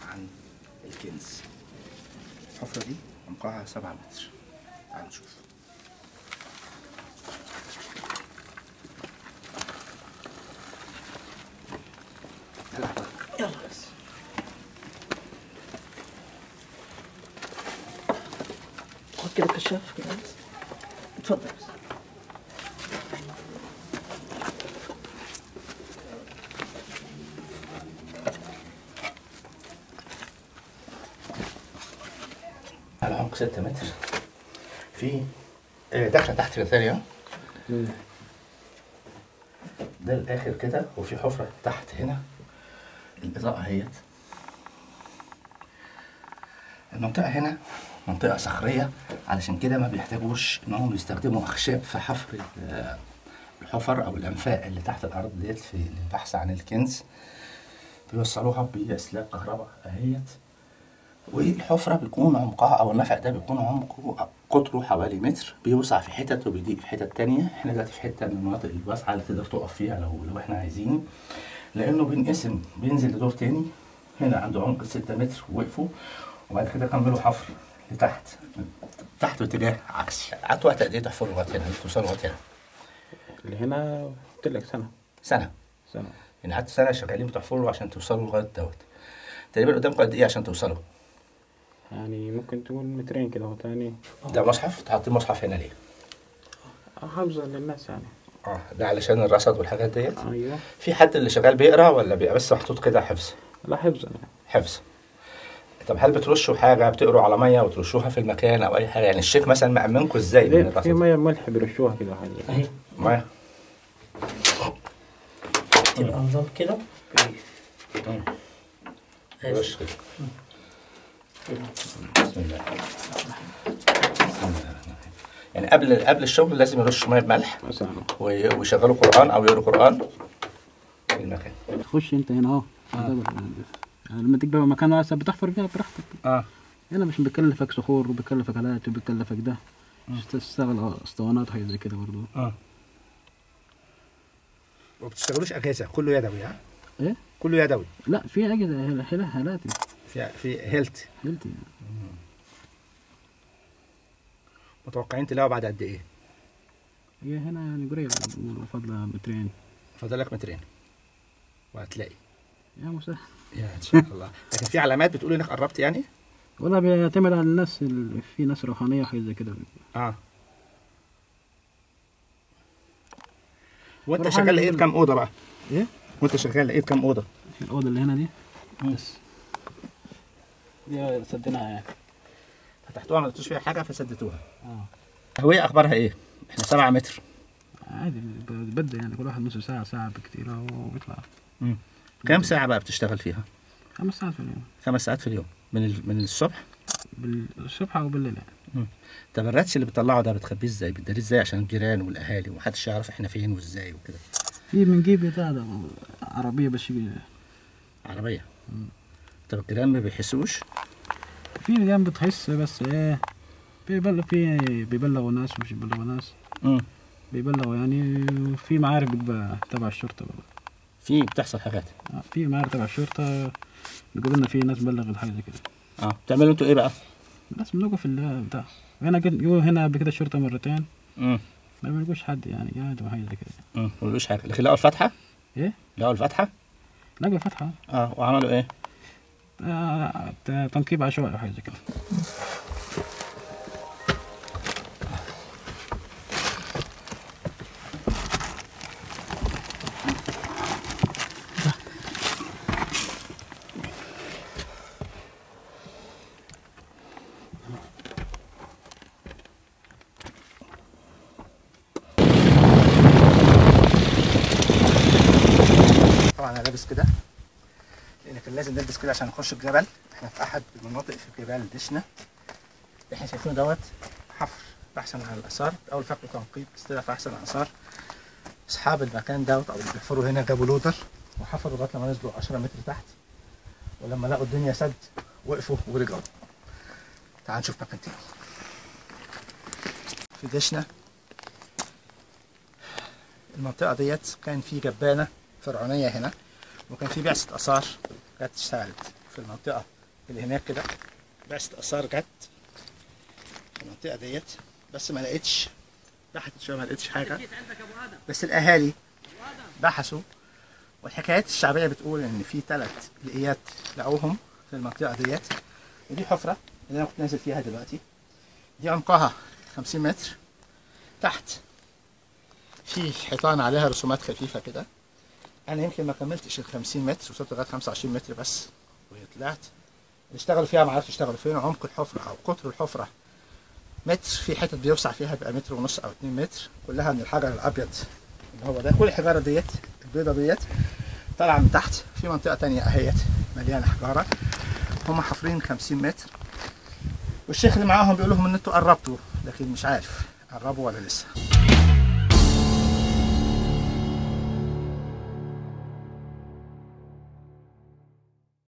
عن الكنز الحفرة دي عمقها سبعة متر تعالوا نشوف يلا يلا بس خد كده كشاف كده بس. اتفضل بس على عمق ستة متر في آه، داخلة تحت الثانية ده الآخر كده وفي حفرة تحت هنا الإضاءة اهيت المنطقة هنا منطقة صخرية علشان كده ما بيحتاجوش إنهم يستخدموا أخشاب في حفر ال- الحفر أو الأنفاق اللي تحت الأرض ديت في البحث عن الكنز بيوصلوها بأسلاك كهرباء أهيت والحفرة بيكون عمقها أو النفق ده بيكون عمقه قطره حوالي متر بيوسع في حتت وبيضيق في حتت تانية احنا دلوقتي في حتة من المناطق الواسعة اللي تقدر تقف فيها لو لو احنا عايزين لأنه بينقسم بينزل لدور تاني هنا عنده عمق ستة متر وقفوا وبعد كده كملوا حفر لتحت تحت باتجاه عكسي قعدتوا وقت قد ايه تحفروا لغاية هنا توصلوا لغاية هنا اللي هنا قلت لك سنة سنة سنة يعني قعدتوا سنة شغالين بتحفروا عشان توصلوا لغاية دوت تقريبا قدامكم قد ايه عشان توصلوا يعني ممكن تقول مترين كده وتاني ده مصحف تحطين مصحف هنا ليه؟ حافظة للناس يعني اه ده علشان الرصد والحاجات ديت أيوه في حد اللي شغال بيقرا ولا بيبقى بس محطوط كده حفظ لا حفظ يعني حفظ طب هل بترشوا حاجه بتقروا على ميه وترشوها في المكان او اي حاجه يعني الشيخ مثلا مأمنكم ازاي من ليه؟ الرصد في مية ملح بيرشوها كده حاجة اهي ميه تبقى نظام كده مم. أهي. رش كده بسم الله بسم الله الرحمن الرحيم. يعني قبل قبل الشغل لازم يرشوا ميه بملح مثلا وي- ويشغلوا قران او يقروا قران في المكان تخش انت هنا اهو تعتبر يعني لما تبقى مكان واسع بتحفر فيها براحتك اه هنا مش بيكلفك صخور وبيكلفك الات وبيكلفك ده تشتغل اسطوانات حاجه زي كده برضه اه ما بتشتغلوش اجهزه كله يدوي ها ايه كله يدوي لا في اجهزه هلا هلا هلاتي في في هيلت هلتي متوقعين تلاقوا بعد قد ايه؟ هي هنا يعني قريب فضل مترين فاضلك مترين وهتلاقي يا مسهل يا ان شاء الله لكن في علامات بتقول انك قربت يعني؟ والله بيعتمد على الناس ال- في ناس روحانيه حاجه زي كده اه وانت بروح شغال أعمل- لقيت كام اوضه بقى؟ ايه وانت شغال لقيت كام اوضه؟ الاوضه اللي هنا دي مم. بس دي سديناها يعني فتحتوها ما لقيتوش فيها حاجه فسدتوها اه الهويه اخبارها ايه؟ احنا 7 متر عادي ببدا يعني كل واحد نص ساعه ساعه بكتير وبيطلع كام ساعه بقى بتشتغل فيها؟ خمس ساعات في اليوم خمس ساعات في اليوم من ال... من الصبح بالصبح او بالليل يعني طب الراتش اللي بتطلعه ده بتخبيه ازاي؟ بتداريه ازاي عشان الجيران والاهالي ومحدش يعرف احنا فين وازاي وكده في بنجيب بتاع ده عربيه بس يجي- عربيه طب الجيران ما بيحسوش؟ في جنب بتحس بس ايه بيبلغ في بيبلغوا ناس مش بيبلغوا ناس امم بيبلغوا يعني في معارف بتبقى تبع الشرطه برضه في بتحصل حاجات آه، في معارف تبع الشرطه بيقولوا لنا في ناس بلغت حاجه زي كده اه بتعملوا انتوا ايه بقى؟ بس بنوقف اللي بتاع هنا كده جو هنا قبل كده الشرطه مرتين امم ما بيلقوش حد يعني قاعد وحاجه زي كده امم ما بيقولوش حاجه لكن لقوا الفتحه؟ ايه لقوا الفتحه؟ لقوا فتحه اه وعملوا ايه؟ آه، ت- تنقيب عشوائي وحاجه زي كده طبعا انا لابس كده لان كان لازم نلبس كده عشان نخش الجبل احنا في احد المناطق في جبال دشنا اللي احنا شايفينه دوت حفر بحثا عن الاثار اول فقر تنقيب استدعاء بحثا عن الاثار اصحاب المكان دوت او اللي بيحفروا هنا جابوا لودر وحفروا لغايه لما نزلوا 10 متر تحت ولما لقوا الدنيا سد وقفوا ورجعوا تعال نشوف مكان تاني في دشنا المنطقة ديت كان في جبانة فرعونية هنا وكان في بعثة آثار كانت اشتغلت في المنطقة اللي هناك كده بس اثار جت في المنطقه ديت بس ما لقيتش بحثت شويه ما لقيتش حاجه بس الاهالي بحثوا والحكايات الشعبيه بتقول ان في ثلاث لقيات لقوهم في المنطقه ديت ودي حفره اللي انا كنت نازل فيها دلوقتي دي عمقها 50 متر تحت في حيطان عليها رسومات خفيفه كده انا يمكن ما كملتش ال 50 متر وصلت لغايه 25 متر بس وطلعت اللي اشتغلوا فيها ما عرفش يشتغلوا فين عمق الحفره او قطر الحفره متر في حتت بيوسع فيها بيبقى متر ونص او 2 متر كلها من الحجر الابيض اللي هو ده كل الحجاره ديت البيضه ديت طالعه من تحت في منطقه تانية اهيت مليانه حجاره هم حافرين 50 متر والشيخ اللي معاهم بيقول لهم ان انتوا قربتوا لكن مش عارف قربوا ولا لسه